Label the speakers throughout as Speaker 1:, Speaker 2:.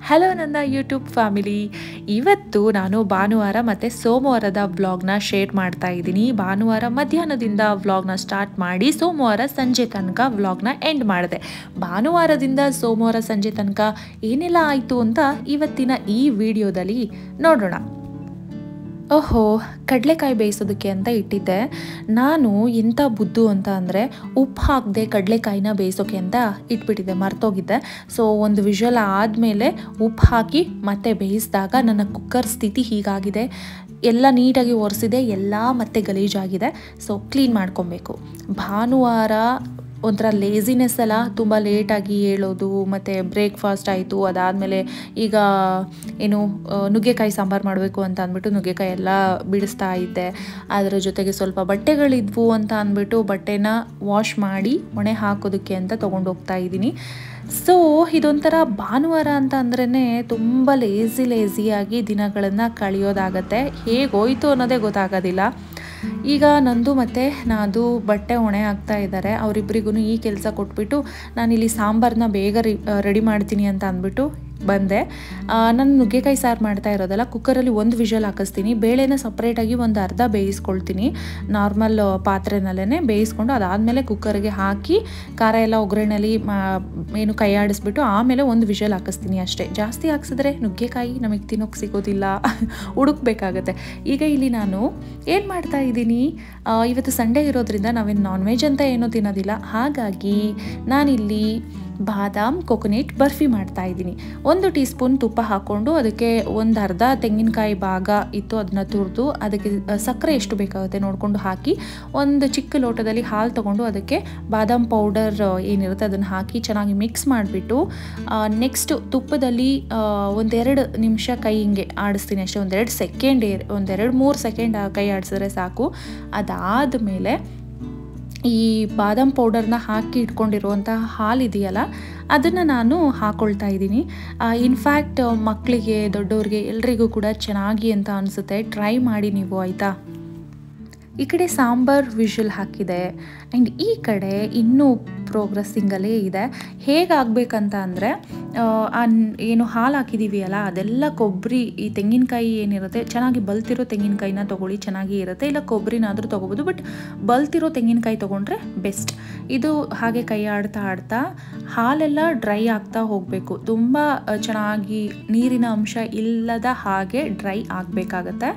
Speaker 1: Hello ನನ್ನ YouTube family ಇವತ್ತು ನಾನು ಭಾನುವಾರ ಮತ್ತು ಸೋಮವಾರದ ವ್ಲಾಗ್ನ ಶೇರ್ ಮಾಡ್ತಾ ಇದ್ದೀನಿ ಭಾನುವಾರ ಮಧ್ಯಾಹ್ನದಿಂದ ವ್ಲಾಗ್ನ ಸ್ಟಾರ್ಟ್ ಮಾಡಿ ಸೋಮವಾರ ಸಂಜೆ ತನಕ ವ್ಲಾಗ್ನ ಎಂಡ್ ಮಾಡಿದೆ ಭಾನುವಾರದಿಂದ ಸೋಮವಾರ ಸಂಜೆ ತನಕ ಏನೆಲ್ಲ ಆಯಿತು ಅಂತ ಇವತ್ತಿನ ಈ ವಿಡಿಯೋದಲ್ಲಿ ನೋಡೋಣ ಓಹೋ ಕಡಲೆಕಾಯಿ ಬೇಯಿಸೋದಕ್ಕೆ ಅಂತ ಇಟ್ಟಿದ್ದೆ ನಾನು ಎಂಥ ಬುದ್ದು ಅಂತ ಅಂದರೆ ಉಪ್ಪು ಹಾಕದೆ ಕಡಲೆಕಾಯಿನ ಬೇಯಿಸೋಕೆ ಅಂತ ಇಟ್ಬಿಟ್ಟಿದ್ದೆ ಮರ್ತೋಗಿದ್ದೆ ಸೊ ಒಂದು ವಿಷಲ್ ಆದಮೇಲೆ ಉಪ್ಪು ಹಾಕಿ ಮತ್ತೆ ಬೇಯಿಸಿದಾಗ ನನ್ನ ಕುಕ್ಕರ್ ಸ್ಥಿತಿ ಹೀಗಾಗಿದೆ ಎಲ್ಲ ನೀಟಾಗಿ ಒರೆಸಿದೆ ಎಲ್ಲ ಮತ್ತೆ ಗಲೀಜಾಗಿದೆ ಸೊ ಕ್ಲೀನ್ ಮಾಡ್ಕೊಬೇಕು ಭಾನುವಾರ ಒಂಥರ ಲೇಸಿನೆಸ್ ಎಲ್ಲ ತುಂಬ ಲೇಟಾಗಿ ಹೇಳೋದು ಮತ್ತು ಬ್ರೇಕ್ಫಾಸ್ಟ್ ಆಯಿತು ಅದಾದಮೇಲೆ ಈಗ ಏನು ಆ, ನುಗ್ಗೆಕಾಯಿ ಸಾಂಬಾರು ಮಾಡಬೇಕು ಅಂತ ಅಂದ್ಬಿಟ್ಟು ನುಗ್ಗೆಕಾಯಿ ಎಲ್ಲ ಬಿಡಿಸ್ತಾ ಇದ್ದೆ ಅದರ ಜೊತೆಗೆ ಸ್ವಲ್ಪ ಬಟ್ಟೆಗಳಿದ್ವು ಅಂತ ಅಂದ್ಬಿಟ್ಟು ಬಟ್ಟೆನ ವಾಶ್ ಮಾಡಿ ಒಣೆ ಹಾಕೋದಕ್ಕೆ ಅಂತ ತೊಗೊಂಡು ಹೋಗ್ತಾ ಇದ್ದೀನಿ ಸೊ ಇದೊಂಥರ ಭಾನುವಾರ ಅಂತ ಅಂದ್ರೇ ತುಂಬ ಲೇಸಿ ಲೇಸಿಯಾಗಿ ದಿನಗಳನ್ನು ಕಳೆಯೋದಾಗತ್ತೆ ಹೇಗೋಯ್ತು ಅನ್ನೋದೇ ಗೊತ್ತಾಗೋದಿಲ್ಲ ಈಗ ನಂದು ಮತ್ತು ನಾದು ಬಟ್ಟೆ ಹೊಣೆ ಹಾಕ್ತಾ ಇದ್ದಾರೆ ಅವರಿಬ್ಬರಿಗೂ ಈ ಕೆಲಸ ಕೊಟ್ಬಿಟ್ಟು ನಾನಿಲ್ಲಿ ಸಾಂಬಾರನ್ನ ಬೇಗ ರೆಡಿ ಮಾಡ್ತೀನಿ ಅಂತ ಅಂದ್ಬಿಟ್ಟು ಬಂದೆ ನಾನು ನುಗ್ಗೆಕಾಯಿ ಸಾರು ಮಾಡ್ತಾ ಇರೋದಲ್ಲ ಕುಕ್ಕರಲ್ಲಿ ಒಂದು ವಿಷಲ್ ಹಾಕಿಸ್ತೀನಿ ಬೇಳೆನ ಸಪ್ರೇಟಾಗಿ ಒಂದು ಅರ್ಧ ಬೇಯಿಸ್ಕೊಳ್ತೀನಿ ನಾರ್ಮಲ್ ಪಾತ್ರೆನಲ್ಲೇ ಬೇಯಿಸ್ಕೊಂಡು ಅದಾದಮೇಲೆ ಕುಕ್ಕರ್ಗೆ ಹಾಕಿ ಖಾರ ಎಲ್ಲ ಒಗ್ಗರಣೆಲಿ ಮಾ ಏನು ಕೈ ಆಡಿಸ್ಬಿಟ್ಟು ಆಮೇಲೆ ಒಂದು ವಿಷಲ್ ಹಾಕಿಸ್ತೀನಿ ಅಷ್ಟೇ ಜಾಸ್ತಿ ಹಾಕ್ಸಿದ್ರೆ ನುಗ್ಗೆಕಾಯಿ ನಮಗೆ ತಿನ್ನೋಕೆ ಸಿಗೋದಿಲ್ಲ ಹುಡುಕ್ಬೇಕಾಗತ್ತೆ ಈಗ ಇಲ್ಲಿ ನಾನು ಏನು ಮಾಡ್ತಾ ಇದ್ದೀನಿ ಆ, ಇವತ್ತು ಸಂಡೇ ಇರೋದ್ರಿಂದ ನಾವೇನು ನಾನ್ ವೆಜ್ ಅಂತ ಏನೂ ತಿನ್ನೋದಿಲ್ಲ ಹಾಗಾಗಿ ನಾನಿಲ್ಲಿ ಬಾದಾಮ್ ಕೊಕೊನೆಟ್ ಬರ್ಫಿ ಮಾಡ್ತಾ ಇದ್ದೀನಿ ಒಂದು ಟೀ ಸ್ಪೂನ್ ತುಪ್ಪ ಹಾಕ್ಕೊಂಡು ಅದಕ್ಕೆ ಒಂದು ಅರ್ಧ ತೆಂಗಿನಕಾಯಿ ಭಾಗ ಇತ್ತು ಅದನ್ನ ತುರಿದು ಅದಕ್ಕೆ ಆ, ಸಕ್ಕರೆ ಎಷ್ಟು ಬೇಕಾಗುತ್ತೆ ನೋಡಿಕೊಂಡು ಹಾಕಿ ಒಂದು ಚಿಕ್ಕ ಲೋಟದಲ್ಲಿ ಹಾಲು ತೊಗೊಂಡು ಅದಕ್ಕೆ ಬಾದಾಮ್ ಪೌಡರ್ ಏನಿರುತ್ತೆ ಅದನ್ನು ಹಾಕಿ ಚೆನ್ನಾಗಿ ಮಿಕ್ಸ್ ಮಾಡಿಬಿಟ್ಟು ನೆಕ್ಸ್ಟ್ ತುಪ್ಪದಲ್ಲಿ ಆ, ಒಂದೆರಡು ನಿಮಿಷ ಕೈ ಹಿಂಗೆ ಆಡಿಸ್ತೀನಿ ಅಷ್ಟೇ ಒಂದೆರಡು ಸೆಕೆಂಡ್ ಒಂದೆರಡು ಮೂರು ಸೆಕೆಂಡ್ ಕೈ ಆಡಿಸಿದ್ರೆ ಸಾಕು ಅದಾದಮೇಲೆ ಈ ಬಾದಾಮ್ ಪೌಡರ್ನ ಹಾಕಿ ಇಟ್ಕೊಂಡಿರುವಂಥ ಹಾಲು ಇದೆಯಲ್ಲ ಅದನ್ನು ನಾನು ಹಾಕ್ಕೊಳ್ತಾ ಇದ್ದೀನಿ ಇನ್ಫ್ಯಾಕ್ಟ್ ಮಕ್ಕಳಿಗೆ ದೊಡ್ಡವ್ರಿಗೆ ಎಲ್ರಿಗೂ ಕೂಡ ಚೆನ್ನಾಗಿ ಅಂತ ಅನಿಸುತ್ತೆ ಟ್ರೈ ಮಾಡಿ ನೀವು ಆಯಿತಾ ಈ ಕಡೆ ಸಾಂಬಾರ್ ವಿಷಲ್ ಹಾಕಿದೆ ಆ್ಯಂಡ್ ಈ ಕಡೆ ಇನ್ನೂ ಪ್ರೋಗ್ರೆಸ್ಸಿಂಗಲ್ಲೇ ಇದೆ ಹೇಗಾಗಬೇಕಂತ ಅಂದರೆ ಏನು ಹಾಲು ಹಾಕಿದ್ದೀವಿ ಅಲ್ಲ ಅದೆಲ್ಲ ಕೊಬ್ಬರಿ ಈ ತೆಂಗಿನಕಾಯಿ ಏನಿರುತ್ತೆ ಚೆನ್ನಾಗಿ ಬಲ್ತಿರೋ ತೆಂಗಿನಕಾಯಿನ ತೊಗೊಳ್ಳಿ ಚೆನ್ನಾಗಿ ಇರುತ್ತೆ ಇಲ್ಲ ಕೊಬ್ಬರಿನಾದರೂ ತೊಗೋಬೋದು ಬಟ್ ಬಲ್ತಿರೋ ತೆಂಗಿನಕಾಯಿ ತೊಗೊಂಡ್ರೆ ಬೆಸ್ಟ್ ಇದು ಹಾಗೆ ಕೈ ಆಡ್ತಾ ಆಡ್ತಾ ಹಾಲೆಲ್ಲ ಡ್ರೈ ಆಗ್ತಾ ಹೋಗಬೇಕು ತುಂಬ ಆ, ಚೆನ್ನಾಗಿ ನೀರಿನ ಅಂಶ ಇಲ್ಲದ ಹಾಗೆ ಡ್ರೈ ಆಗಬೇಕಾಗತ್ತೆ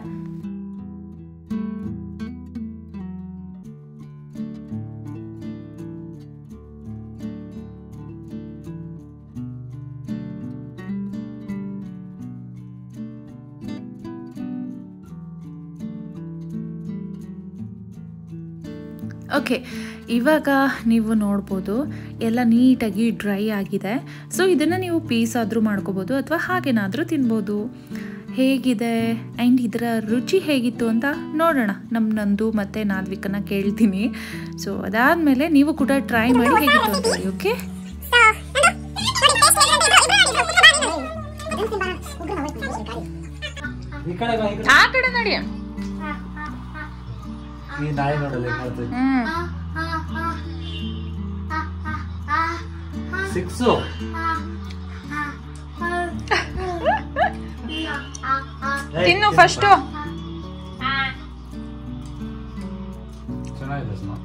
Speaker 1: ಓಕೆ ಇವಾಗ ನೀವು ನೋಡ್ಬೋದು ಎಲ್ಲ ನೀಟಾಗಿ ಡ್ರೈ ಆಗಿದೆ ಸೊ ಇದನ್ನು ನೀವು ಪೀಸ್ ಆದರೂ ಮಾಡ್ಕೋಬೋದು ಅಥವಾ ಹಾಗೇನಾದರೂ ತಿನ್ಬೋದು ಹೇಗಿದೆ ಆ್ಯಂಡ್ ಇದರ ರುಚಿ ಹೇಗಿತ್ತು ಅಂತ ನೋಡೋಣ ನಮ್ಮ ನಂದು ಮತ್ತು ನಾದ್ವಿಕನ್ನ ಕೇಳ್ತೀನಿ ಸೊ ಅದಾದಮೇಲೆ ನೀವು ಕೂಡ ಟ್ರೈ ಮಾಡಿ ಹೇಗಿತ್ತು ಅಂತ ಹೇಳಿ ಓಕೆ
Speaker 2: ಈ ಕಡೆ ಬಾ, ಈ ಕಡೆ.
Speaker 1: ಆ ಕಡೆ ನಡಿ
Speaker 2: ಈ ನಾಯಿ ನೋಡಲ್ಲ ಹೆಂಗ್ ಮಾಡ್ತೈತೆ.
Speaker 1: ಹ್ಮ್
Speaker 2: ಸಿಕ್ಸು ಏಯ್,
Speaker 1: ತಿನ್ನು
Speaker 2: ತಿನ್ನು
Speaker 1: ಫಸ್ಟು
Speaker 2: ಬಾ. ಚೆನ್ನಾಗಿದೆ ಸುಮಾ.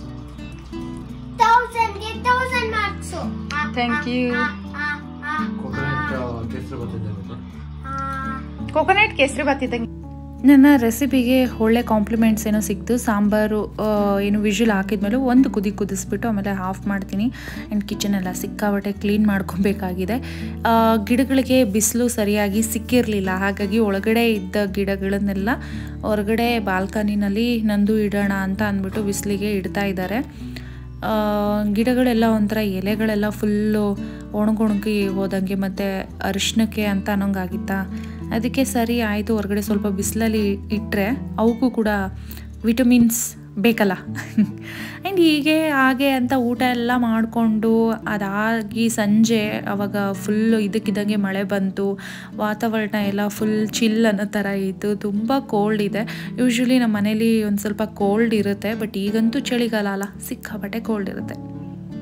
Speaker 1: ಥ್ಯಾಂಕ್ ಯು
Speaker 2: ಕೊಕೊನಟ್ ಕೇಸರಿ ಬರ್ತಿದೆ ಮತ್ತೆ.
Speaker 1: ಕೋಕೋನಟ್ ಕೇಸರಿ ಬಾತ್ ಇದ್ದಂಗೆ ನನ್ನ ರೆಸಿಪಿಗೆ ಒಳ್ಳೆ ಕಾಂಪ್ಲಿಮೆಂಟ್ಸ್ ಏನೋ ಸಿಕ್ತು ಸಾಂಬಾರು ಆ, ಏನು ವಿಷುಲ್ ಹಾಕಿದ್ಮೇಲೆ ಒಂದು ಕುದಿ ಕುದಿಸ್ಬಿಟ್ಟು ಆಮೇಲೆ ಆಫ್ ಮಾಡ್ತೀನಿ ಆ್ಯಂಡ್ ಕಿಚನ್ ಎಲ್ಲ ಸಿಕ್ಕಾಬಟ್ಟೆ ಕ್ಲೀನ್ ಮಾಡ್ಕೊಬೇಕಾಗಿದೆ ಆ, ಗಿಡಗಳಿಗೆ ಬಿಸಿಲು ಸರಿಯಾಗಿ ಸಿಕ್ಕಿರಲಿಲ್ಲ ಹಾಗಾಗಿ ಒಳಗಡೆ ಇದ್ದ ಗಿಡಗಳನ್ನೆಲ್ಲ ಹೊರಗಡೆ ಬಾಲ್ಕನಿನಲ್ಲಿ ನಂದು ಇಡೋಣ ಅಂತ ಅಂದ್ಬಿಟ್ಟು ಬಿಸಿಲಿಗೆ ಇಡ್ತಾ ಇದ್ದಾರೆ ಆ, ಗಿಡಗಳೆಲ್ಲ ಒಂಥರ ಎಲೆಗಳೆಲ್ಲ ಫುಲ್ಲು ಒಣಗೊಣಗಿ ಹೋದಂಗೆ ಮತ್ತು ಅರಿಶಿನಕ್ಕೆ ಅಂತ ಅನ್ನೋಂಗಾಗಿತ್ತಾ ಅದಕ್ಕೆ ಸರಿ ಆಯಿತು ಹೊರಗಡೆ ಸ್ವಲ್ಪ ಬಿಸಿಲಲ್ಲಿ ಇಟ್ಟರೆ ಅವಕ್ಕೂ ಕೂಡ ವಿಟಮಿನ್ಸ್ ಬೇಕಲ್ಲ ಆ್ಯಂಡ್ ಹೀಗೆ ಹಾಗೆ ಅಂತ ಊಟ ಎಲ್ಲ ಮಾಡಿಕೊಂಡು ಅದಾಗಿ ಸಂಜೆ ಅವಾಗ ಫುಲ್ಲು ಇದಕ್ಕಿದ್ದಂಗೆ ಮಳೆ ಬಂತು ವಾತಾವರಣ ಎಲ್ಲ ಫುಲ್ ಚಿಲ್ ಅನ್ನೋ ಥರ ಇತ್ತು ತುಂಬ ಕೋಲ್ಡ್ ಇದೆ ಯೂಶ್ವಲಿ ನಮ್ಮ ಮನೇಲಿ ಒಂದು ಸ್ವಲ್ಪ ಕೋಲ್ಡ್ ಇರುತ್ತೆ ಬಟ್ ಈಗಂತೂ ಚಳಿಗಾಲ ಅಲ್ಲ ಸಿಕ್ಕಾಪಟ್ಟೆ ಕೋಲ್ಡ್ ಇರುತ್ತೆ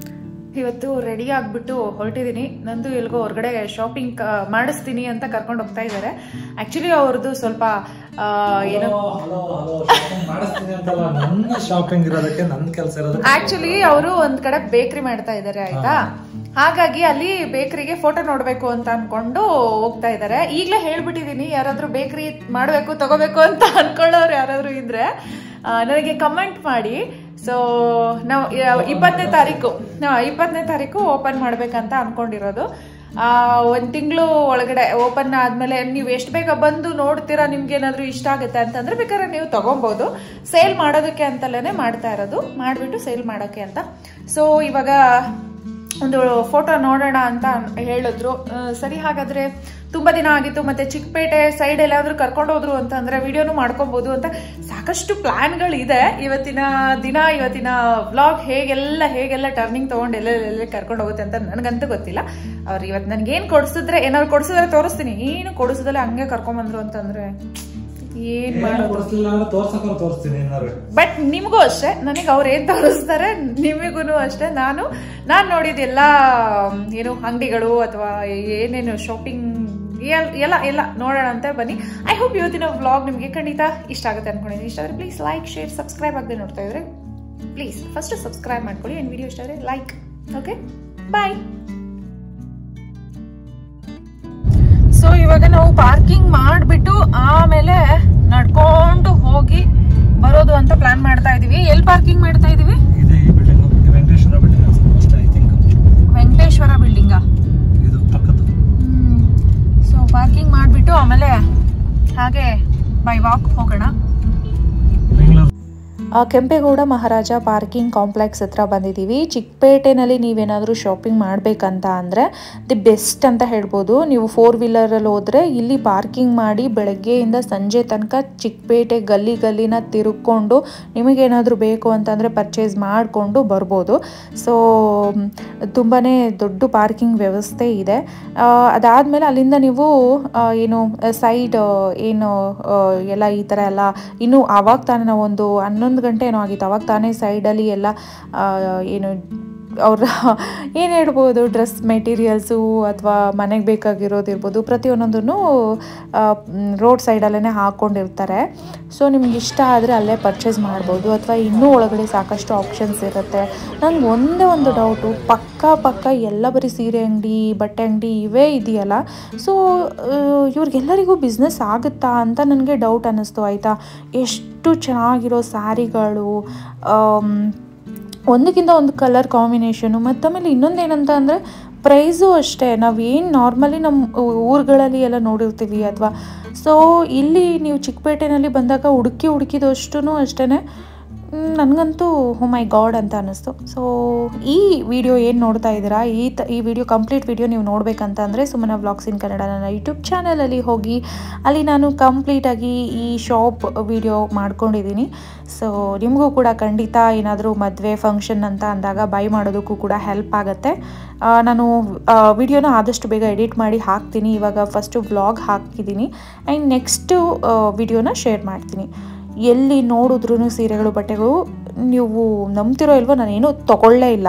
Speaker 1: ಇವತ್ತು ರೆಡಿ ಆಗಿಬಿಟ್ಟು ಹೊರಟಿದ್ದೀನಿ ನಂದು ಎಲ್ಗೋ ಹೊರಗಡೆ ಶಾಪಿಂಗ್ ಮಾಡಿಸ್ತೀನಿ ಅಂತ ಕರ್ಕೊಂಡು ಹೋಗ್ತಾ ಇದ್ದಾರೆ ಆ್ಯಕ್ಚುಲಿ ಅವ್ರದ್ದು ಸ್ವಲ್ಪ ಆ, ಏನೋ
Speaker 2: ಹಲೋ ಹಲೋ ಶಾಪಿಂಗ್ ಮಾಡಿಸ್ತೀನಿ ಅಂತಲ್ಲ ನನ್ನ ಶಾಪಿಂಗ್ ಇರೋದಕ್ಕೆ ನನ್ನ ಕೆಲಸ ಇರೋದಕ್ಕೆ
Speaker 1: ಆಕ್ಚುಲಿ ಅವರು ಒಂದ್ ಕಡೆ ಬೇಕ್ರಿ ಮಾಡ್ತಾ ಇದ್ದಾರೆ ಆಯ್ತಾ ಹಾಗಾಗಿ ಅಲ್ಲಿ ಬೇಕರಿಗೆ ಫೋಟೋ ನೋಡ್ಬೇಕು ಅಂತ ಅನ್ಕೊಂಡು ಹೋಗ್ತಾ ಇದ್ದಾರೆ ಈಗ್ಲೇ ಹೇಳ್ಬಿಟ್ಟಿದೀನಿ ಯಾರಾದ್ರೂ ಬೇಕರಿ ಮಾಡ್ಬೇಕು ತಗೋಬೇಕು ಅಂತ ಅನ್ಕೊಳ್ಳೋರು ಯಾರಾದ್ರೂ ಇದ್ರೆ ಆ, ನನಗೆ ಕಮೆಂಟ್ ಮಾಡಿ ಸೊ ನಾವು ಇಪ್ಪತ್ತನೇ ತಾರೀಕು ಇಪ್ಪತ್ತನೇ ತಾರೀಕು ಓಪನ್ ಮಾಡ್ಬೇಕಂತ ಅನ್ಕೊಂಡಿರೋದು ಆ, ಒಂದ್ ತಿಂಗಳು ಒಳಗಡೆ ಓಪನ್ ಆದ್ಮೇಲೆ ನೀವು ಎಷ್ಟು ಬೇಗ ಬಂದು ನೋಡ್ತೀರಾ ನಿಮ್ಗೆ ಏನಾದ್ರು ಇಷ್ಟ ಆಗುತ್ತೆ ಅಂತಂದ್ರೆ ಬೇಕಾದ್ರೆ ನೀವು ತಗೊಬಹುದು ಸೇಲ್ ಮಾಡೋದಕ್ಕೆ ಅಂತಲೇ ಮಾಡ್ತಾ ಇರೋದು ಮಾಡ್ಬಿಟ್ಟು ಸೇಲ್ ಮಾಡೋಕ್ಕೆ ಅಂತ ಸೊ ಇವಾಗ ಒಂದು ಫೋಟೋ ನೋಡೋಣ ಅಂತ ಹೇಳಿದ್ರು ಆ, ಸರಿ ಹಾಗಾದ್ರೆ ತುಂಬಾ ದಿನ ಆಗಿತ್ತು ಮತ್ತೆ ಚಿಕ್ಕಪೇಟೆ ಸೈಡ್ ಎಲ್ಲಾದ್ರೂ ಕರ್ಕೊಂಡು ಹೋದ್ರು ಅಂತಂದ್ರೆ ವಿಡಿಯೋನು ಮಾಡ್ಕೊಬಹುದು ಅಂತ ಸಾಕಷ್ಟು ಪ್ಲಾನ್ಗಳಿದೆ ಇವತ್ತಿನ ದಿನ ಇವತ್ತಿನ ವ್ಲಾಗ್ ಹೇಗೆಲ್ಲ ಹೇಗೆಲ್ಲ ಟರ್ನಿಂಗ್ ತಗೊಂಡು ಎಲ್ಲೆಲ್ಲ ಕರ್ಕೊಂಡು ಹೋಗುತ್ತೆ ಅಂತ ನನಗಂತೂ ಗೊತ್ತಿಲ್ಲ ಅವ್ರು ಇವತ್ತು ನನ್ಗೆ ಏನ್ ಕೊಡ್ಸಿದ್ರೆ ಏನಾದ್ರು ಕೊಡ್ಸಿದ್ರೆ ತೋರಿಸ್ತೀನಿ ಏನು ಕೊಡಿಸಿದ್ರೆ ಹಂಗೆ ಕರ್ಕೊಂಬಂದ್ರು ಅಂತಂದ್ರೆ ಏನ್
Speaker 2: ಏನು
Speaker 1: ಮಾಡೋದು
Speaker 2: ಕೊಡಿಸ್ಲಿಲ್ಲ ಅಂದ್ರೆ ತೋರ್ಸಕ್ಕಾರ ತೋರಿಸ್ತೀನಿ ಏನಾರು
Speaker 1: ಬಟ್ ನಿಮಗೂ ಅಷ್ಟೇ ನನಗೆ ಅವ್ರು ಏನ್ ತೋರಿಸ್ತಾರೆ ನಿಮಗೂ ಅಷ್ಟೇ ನಾನು ನಾನು ನೋಡಿದೆಲ್ಲ ಏನು ಅಂಗಡಿಗಳು ಅಥವಾ ಏನೇನು ಶಾಪಿಂಗ್ ಎಲ್ಲ ಎಲ್ಲ ನೋಡೋಣ ಅಂತ ಬನ್ನಿ ಐ ಹೋಪ್ ಇವತ್ತಿನ ವ್ಲಾಗ್ ನಿಮಗೆ ಖಂಡಿತ ಇಷ್ಟ ಆಗುತ್ತೆ ಅನ್ಕೊಂಡಿದ್ದೀನಿ ಇಷ್ಟ ಆದರೆ ಪ್ಲೀಸ್ ಲೈಕ್ ಶೇರ್ ಸಬ್ಸ್ಕ್ರೈಬ್ ಆಗದೆ ನೋಡ್ತಾ ಇದ್ರೆ ಪ್ಲೀಸ್ ಫಸ್ಟ್ ಸಬ್ಸ್ಕ್ರೈಬ್ ಮಾಡ್ಕೊಳ್ಳಿ ಆ್ಯಂಡ್ ವಿಡಿಯೋ ಇಷ್ಟ ಆದರೆ ಲೈಕ್ ಓಕೆ ಬಾಯ್ ಸೊ ಇವಾಗ ನಾವು ಪಾರ್ಕಿಂಗ್ ಮಾಡಿಬಿಟ್ಟು ಆಮೇಲೆ ನಡ್ಕೊಂಡು ಹೋಗಿ ಬರೋದು ಅಂತ ಪ್ಲಾನ್ ಮಾಡ್ತಾ ಇದೀವಿ ಎಲ್ಲಿ ಪಾರ್ಕಿಂಗ್ ಮಾಡ್ತಾ ಇದೀವಿ
Speaker 2: ಇದೆ ಈ ಬಿಲ್ಡಿಂಗ್ ವೆಂಕಟೇಶ್ವರ ಬಿಲ್ಡಿಂಗ್ ಅಷ್ಟೇ ಐ ಥಿಂಕ್
Speaker 1: ವೆಂಕಟೇಶ್ವರ ಬಿಲ್ಡಿಂಗ
Speaker 2: ಇದು ಪಕ್ಕದ್ದು
Speaker 1: ಸೊ ಪಾರ್ಕಿಂಗ್ ಮಾಡಿಬಿಟ್ಟು ಆಮೇಲೆ ಹಾಗೆ ಬೈ ವಾಕ್ ಹೋಗೋಣ
Speaker 2: ಬೆಂಗಳೂರು
Speaker 1: ಆ, ಕೆಂಪೇಗೌಡ ಮಹಾರಾಜ ಪಾರ್ಕಿಂಗ್ ಕಾಂಪ್ಲೆಕ್ಸ್ ಹತ್ರ ಬಂದಿದ್ದೀವಿ ಚಿಕ್ಕಪೇಟೆನಲ್ಲಿ ನೀವೇನಾದರೂ ಶಾಪಿಂಗ್ ಮಾಡಬೇಕಂತ ಅಂದರೆ ದಿ ಬೆಸ್ಟ್ ಅಂತ ಹೇಳ್ಬೋದು ನೀವು ಫೋರ್ ವೀಲರಲ್ಲಿ ಹೋದರೆ ಇಲ್ಲಿ ಪಾರ್ಕಿಂಗ್ ಮಾಡಿ ಬೆಳಗ್ಗೆಯಿಂದ ಸಂಜೆ ತನಕ ಚಿಕ್ಕಪೇಟೆ ಗಲ್ಲಿ ಗಲ್ಲಿನ ತಿರುಗ್ಕೊಂಡು ನಿಮಗೇನಾದರೂ ಬೇಕು ಅಂತಂದರೆ ಪರ್ಚೇಸ್ ಮಾಡಿಕೊಂಡು ಬರ್ಬೋದು ಸೊ ತುಂಬಾ ದೊಡ್ಡ ಪಾರ್ಕಿಂಗ್ ವ್ಯವಸ್ಥೆ ಇದೆ ಅದಾದಮೇಲೆ ಅಲ್ಲಿಂದ ನೀವು ಆ, ಏನು ಸೈಡ್ ಏನು ಆ, ಎಲ್ಲ ಈ ಥರ ಎಲ್ಲ ಇನ್ನು ಆವಾಗ ತಾನೇ ನಾವು ಒಂದು ಹನ್ನೊಂದು ಗಂಟೆ ಏನೋ ಆಗಿತ್ತು ಅವಾಗ ತಾನೇ ಸೈಡಲ್ಲಿ ಎಲ್ಲ ಆ, ಏನು ಅವ್ರ ಏನು ಹೇಳ್ಬೋದು ಡ್ರೆಸ್ ಮೆಟೀರಿಯಲ್ಸು ಅಥವಾ ಮನೆಗೆ ಬೇಕಾಗಿರೋದಿರ್ಬೋದು ಪ್ರತಿಯೊಂದೊಂದನ್ನು ರೋಡ್ ಸೈಡಲ್ಲೇ ಹಾಕ್ಕೊಂಡಿರ್ತಾರೆ ಸೊ ನಿಮ್ಗೆ ಇಷ್ಟ ಆದರೆ ಅಲ್ಲೇ ಪರ್ಚೇಸ್ ಮಾಡ್ಬೋದು ಅಥವಾ ಇನ್ನೂ ಒಳಗಡೆ ಸಾಕಷ್ಟು ಆಪ್ಷನ್ಸ್ ಇರುತ್ತೆ ನಂಗೆ ಒಂದೇ ಒಂದು ಡೌಟು ಪಕ್ಕ ಪಕ್ಕ ಎಲ್ಲ ಬರೀ ಸೀರೆ ಅಂಗಡಿ ಬಟ್ಟೆ ಅಂಗಡಿ ಇವೇ ಇದೆಯಲ್ಲ ಸೊ ಇವ್ರಿಗೆಲ್ಲರಿಗೂ ಬಿಸ್ನೆಸ್ ಆಗುತ್ತಾ ಅಂತ ನನಗೆ ಡೌಟ್ ಅನ್ನಿಸ್ತು ಆಯಿತಾ ಎಷ್ಟು ಚೆನ್ನಾಗಿರೋ ಸ್ಯಾರಿಗಳು ಒಂದಕ್ಕಿಂತ ಒಂದು ಕಲರ್ ಕಾಂಬಿನೇಷನು ಮತ್ತು ಆಮೇಲೆ ಇನ್ನೊಂದು ಏನಂತ ಅಂದರೆ ಪ್ರೈಸು ಅಷ್ಟೇ ನಾವು ಏನು ನಾರ್ಮಲಿ ನಮ್ಮ ಊರುಗಳಲ್ಲಿ ಎಲ್ಲ ನೋಡಿರ್ತೀವಿ ಅಥವಾ ಸೊ ಇಲ್ಲಿ ನೀವು ಚಿಕ್ಕಪೇಟೆನಲ್ಲಿ ಬಂದಾಗ ಹುಡುಕಿ ಹುಡುಕಿದಷ್ಟು ಅಷ್ಟೇ ನನಗಂತೂ ಹೋ ಮೈ ಗಾಡ್ ಅಂತ ಅನ್ನಿಸ್ತು ಸೊ ಈ ವಿಡಿಯೋ ಏನು ನೋಡ್ತಾ ಇದ್ದೀರಾ ಈ ತ ಈ ವಿಡಿಯೋ ಕಂಪ್ಲೀಟ್ ವಿಡಿಯೋ ನೀವು ನೋಡಬೇಕಂತ ಅಂದರೆ ಸುಮ್ಮನೆ ವ್ಲಾಗ್ಸ್ ಇನ್ ಕನ್ನಡ ನನ್ನ ಯೂಟ್ಯೂಬ್ ಚಾನಲಲ್ಲಿ ಹೋಗಿ ಅಲ್ಲಿ ನಾನು ಕಂಪ್ಲೀಟಾಗಿ ಈ ಶಾಪ್ ವಿಡಿಯೋ ಮಾಡ್ಕೊಂಡಿದ್ದೀನಿ ಸೊ ನಿಮಗೂ ಕೂಡ ಖಂಡಿತ ಏನಾದರೂ ಮದುವೆ ಫಂಕ್ಷನ್ ಅಂತ ಅಂದಾಗ ಬೈ ಮಾಡೋದಕ್ಕೂ ಕೂಡ ಹೆಲ್ಪ್ ಆಗುತ್ತೆ ಆ, ನಾನು ವಿಡಿಯೋನ ಆದಷ್ಟು ಬೇಗ ಎಡಿಟ್ ಮಾಡಿ ಹಾಕ್ತೀನಿ ಇವಾಗ ಫಸ್ಟು ವ್ಲಾಗ್ ಹಾಕಿದ್ದೀನಿ ಆ್ಯಂಡ್ ನೆಕ್ಸ್ಟು ವಿಡಿಯೋನ ಶೇರ್ ಮಾಡ್ತೀನಿ ಎಲ್ಲಿ ನೋಡಿದ್ರೂ ಸೀರೆಗಳು ಬಟ್ಟೆಗಳು ನೀವು ನಂಬ್ತಿರೋ ಇಲ್ವೋ ನಾನೇನು ತಗೊಳ್ಳೇ ಇಲ್ಲ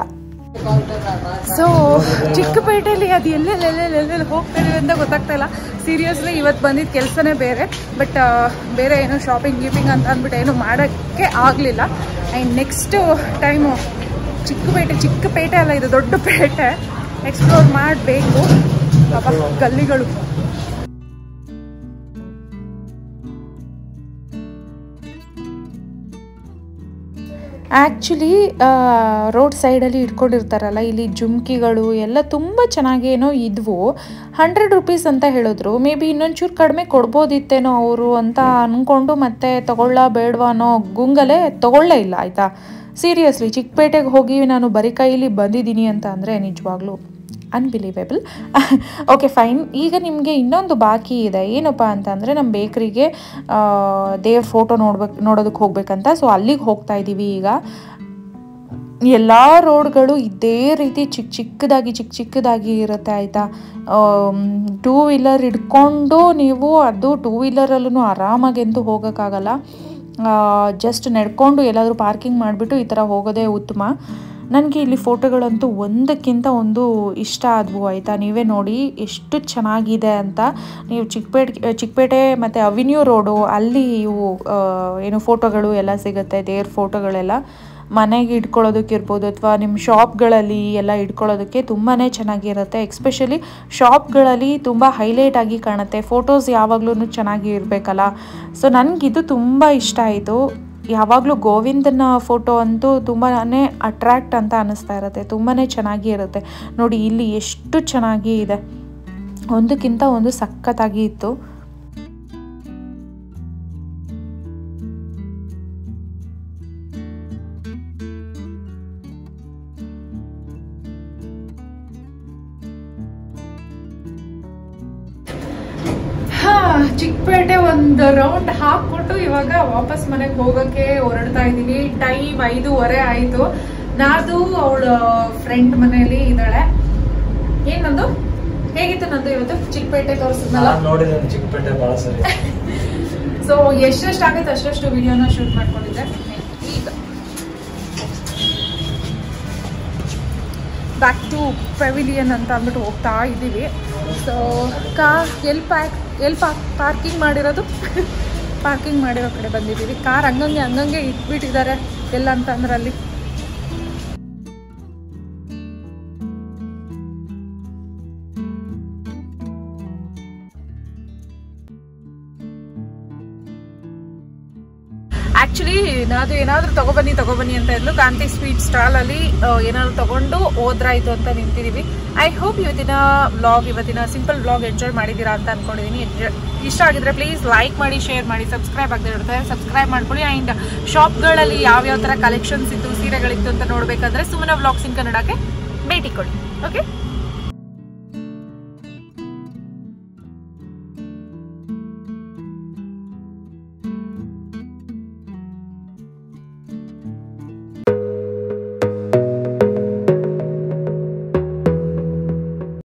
Speaker 1: ಸೊ ಚಿಕ್ಕಪೇಟೆಯಲ್ಲಿ ಅದು ಎಲ್ಲೆಲ್ಲೆಲ್ಲೆಲ್ಲೆಲ್ಲಿ ಹೋಗ್ತಿದ್ದೀವಿ ಅಂತ ಗೊತ್ತಾಗ್ತಾ ಇಲ್ಲ ಸೀರಿಯಸ್ಲಿ ಇವತ್ತು ಬಂದಿದ್ದ ಕೆಲಸನೇ ಬೇರೆ ಬಟ್ ಬೇರೆ ಏನು ಶಾಪಿಂಗ್ ಗೀಪಿಂಗ್ ಅಂತ ಅಂದ್ಬಿಟ್ಟು ಏನು ಮಾಡೋಕ್ಕೆ ಆಗಲಿಲ್ಲ and next time Chickpet Chickpet ಅಲ್ಲ ಇದು ದೊಡ್ಡ ಪೇಟೆ ಎಕ್ಸ್ಪ್ಲೋರ್ ಮಾಡಬೇಕು ಗಲ್ಲಿಗಳು ಆ್ಯಕ್ಚುಲಿ ರೋಡ್ ಸೈಡಲ್ಲಿ ಇಟ್ಕೊಂಡಿರ್ತಾರಲ್ಲ ಇಲ್ಲಿ ಜುಮ್ಕಿಗಳು ಎಲ್ಲ ತುಂಬ ಚೆನ್ನಾಗೇನೋ ಇದ್ವು ಹಂಡ್ರೆಡ್ ರುಪೀಸ್ ಅಂತ ಹೇಳಿದ್ರು ಮೇ ಬಿ ಇನ್ನೊಂಚೂರು ಕಡಿಮೆ ಕೊಡ್ಬೋದಿತ್ತೇನೋ ಅವರು ಅಂತ ಅಂದ್ಕೊಂಡು ಮತ್ತೆ ತಗೊಳ್ಳ ಬೇಡವಾ ಅನ್ನೋ ಗುಂಗಲೇ ತಗೊಳ್ಳೇ ಇಲ್ಲ ಆಯಿತಾ ಸೀರಿಯಸ್ಲಿ ಚಿಕ್ಕಪೇಟೆಗೆ ಹೋಗಿ ನಾನು ಬರೀ ಕೈಲಿ ಬಂದಿದ್ದೀನಿ ಅಂತ ಅಂದರೆ ನಿಜವಾಗ್ಲೂ ಅನ್ಬಿಲೀವೇಬಲ್ ಓಕೆ ಫೈನ್ ಈಗ ನಿಮಗೆ ಇನ್ನೊಂದು ಬಾಕಿ ಇದೆ ಏನಪ್ಪ ಅಂತಂದರೆ ನಮ್ಮ ಬೇಕ್ರಿಗೆ ದೇವ್ರ ಫೋಟೋ ನೋಡ್ಬೇಕು ನೋಡೋದಕ್ಕೆ ಹೋಗ್ಬೇಕಂತ ಸೊ ಅಲ್ಲಿಗೆ ಹೋಗ್ತಾ ಇದ್ದೀವಿ ಈಗ ಎಲ್ಲ ರೋಡ್ಗಳು ಇದೇ ರೀತಿ ಚಿಕ್ಕ ಚಿಕ್ಕದಾಗಿ ಚಿಕ್ಕ ಚಿಕ್ಕದಾಗಿ ಇರುತ್ತೆ ಆಯಿತಾ ಟೂ ವೀಲರ್ ಹಿಡ್ಕೊಂಡು ನೀವು ಅದು ಟೂ ವೀಲರಲ್ಲೂ ಆರಾಮಾಗೆಂತೂ ಹೋಗೋಕ್ಕಾಗಲ್ಲ ಜಸ್ಟ್ ನಡ್ಕೊಂಡು ಎಲ್ಲಾದರೂ ಪಾರ್ಕಿಂಗ್ ಮಾಡಿಬಿಟ್ಟು ಈ ಥರ ಹೋಗೋದೇ ಉತ್ತಮ ನನಗೆ ಇಲ್ಲಿ ಫೋಟೋಗಳಂತೂ ಒಂದಕ್ಕಿಂತ ಒಂದು ಇಷ್ಟ ಆದವು ಆಯಿತಾ ನೀವೇ ನೋಡಿ ಎಷ್ಟು ಚೆನ್ನಾಗಿದೆ ಅಂತ ನೀವು ಚಿಕ್ಕಪೇಟೆ ಚಿಕ್ಕಪೇಟೆ ಮತ್ತು ಅವಿನ್ಯೂ ರೋಡು ಅಲ್ಲಿ ಇವು ಆ, ಏನು ಫೋಟೋಗಳು ಎಲ್ಲ ಸಿಗುತ್ತೆ ದೇವ್ರ ಫೋಟೋಗಳೆಲ್ಲ ಮನೆಗೆ ಇಟ್ಕೊಳ್ಳೋದಕ್ಕಿರ್ಬೋದು ಅಥವಾ ನಿಮ್ಮ ಶಾಪ್ಗಳಲ್ಲಿ ಎಲ್ಲ ಇಟ್ಕೊಳ್ಳೋದಕ್ಕೆ ತುಂಬಾ ಚೆನ್ನಾಗಿರುತ್ತೆ ಎಕ್ಸ್ಪೆಷಲಿ ಶಾಪ್ಗಳಲ್ಲಿ ತುಂಬ ಹೈಲೈಟ್ ಆಗಿ ಕಾಣುತ್ತೆ ಫೋಟೋಸ್ ಯಾವಾಗ್ಲೂ ಚೆನ್ನಾಗಿ ಇರಬೇಕಲ್ಲ ಸೊ ನನಗಿದು ತುಂಬ ಇಷ್ಟ ಆಯಿತು ಯಾವಾಗಲೂ ಗೋವಿಂದನ ಫೋಟೋ ಅಂತೂ ತುಂಬಾ ಅಟ್ರ್ಯಾಕ್ಟ್ ಅಂತ ಅನ್ನಿಸ್ತಾ ಇರುತ್ತೆ ತುಂಬಾ ಚೆನ್ನಾಗಿ ಇರುತ್ತೆ ನೋಡಿ ಇಲ್ಲಿ ಎಷ್ಟು ಚೆನ್ನಾಗಿ ಇದೆ ಒಂದಕ್ಕಿಂತ ಒಂದು ಸಖತ್ತಾಗಿ ಇತ್ತು ಹಾ ಚಿಕ್ಕಪೇಟೆ ಒಂದು ರೌಂಡ್ ಹಾಕ್ಬಿಟ್ಟು ಇವಾಗ ವಾಪಸ್ ಮನೆಗೆ ಹೋಗಕ್ಕೆ ಹೊರಡ್ತಾ ಇದೀವಿ ಟೈಮ್ ಐದೂವರೆ ಆಯ್ತು ನಾದು ಅವಳ ಫ್ರೆಂಡ್ ಮನೆಯಲ್ಲಿ ಇದ್ದಾಳೆ ಏನ್ ನಂದು ಹೇಗಿತ್ತು ನಂದು ಇವತ್ತು ಚಿಕ್ಕಪೇಟೆ ತೋರಿಸಿದ್ನಲ್ಲ
Speaker 2: ನಾನು ನೋಡಿದ್ದೇನೆ ಚಿಕ್ಕಪೇಟೆ ಬಹಳ ಸರಿ
Speaker 1: ಸೊ ಎಷ್ಟೆಷ್ಟು ಆಗುತ್ತೆ ಅಷ್ಟಷ್ಟು ವಿಡಿಯೋನ ಶೂಟ್ ಮಾಡ್ಕೊಂಡಿದ್ದೆ ಈಗ ಬ್ಯಾಕ್ ಟು ಪೆವಿಲಿಯನ್ ಅಂತ ಅಂದ್ಬಿಟ್ಟು ಹೋಗ್ತಾ ಇದ್ದೀವಿ ಸೊ ಕಾರ್ ಎಲ್ಲಿ ಪ್ಯಾಕ್ ಎಲ್ಲಿ ಪಾರ್ಕಿಂಗ್ ಮಾಡಿರೋದು ಪಾರ್ಕಿಂಗ್ ಮಾಡಿರೋ ಕಡೆ ಬಂದಿದ್ದೀವಿ ಕಾರ್ ಹಂಗಂಗೆ ಹಂಗಂಗೆ ಇಟ್ಬಿಟ್ಟಿದ್ದಾರೆ ಎಲ್ಲ ಅಂತಂದ್ರೆ ಅಲ್ಲಿ ಆಕ್ಚುಲಿ ನಾನು ಏನಾದ್ರೂ ತಗೊಬನ್ನಿ ತಗೊಬನ್ನಿ ಅಂತ ಇದ್ಲು ಕಾಂತಿ ಸ್ವೀಟ್ ಸ್ಟಾಲ್ ಅಲ್ಲಿ ಆ, ಏನಾದ್ರು ತಗೊಂಡು ಹೋದ್ರಾಯ್ತು ಅಂತ ನಿಂತಿದೀವಿ ಐ ಹೋಪ್ ಇವತ್ತಿನ ವ್ಲಾಗ್ ಇವತ್ತಿನ ಸಿಂಪಲ್ ವ್ಲಾಗ್ ಎಂಜಾಯ್ ಮಾಡಿದ್ದೀರಾ ಅಂತ ಅನ್ಕೊಂಡಿದೀನಿ ಎಂಜಾಯ್- ಇಷ್ಟ ಆಗಿದ್ರೆ ಪ್ಲೀಸ್ ಲೈಕ್ ಮಾಡಿ ಶೇರ್ ಮಾಡಿ ಸಬ್ಸ್ಕ್ರೈಬ್ ಆಗದೆ ಇರುತ್ತೆ ಸಬ್ಸ್ಕ್ರೈಬ್ ಮಾಡ್ಕೊಳ್ಳಿ ಅಂಡ್ ಶಾಪ್ಗಳಲ್ಲಿ ಯಾವ್ಯಾವ ತರ ಕಲೆಕ್ಷನ್ಸ್ ಇತ್ತು ಸೀರೆಗಳಿತ್ತು ಅಂತ ನೋಡ್ಬೇಕಂದ್ರೆ ಸುಮನ ವ್ಲಾಗ್ಸ್ ಇನ್ ಕನ್ನಡಕ್ಕೆ ಭೇಟಿ ಕೊಡಿ ಓಕೆ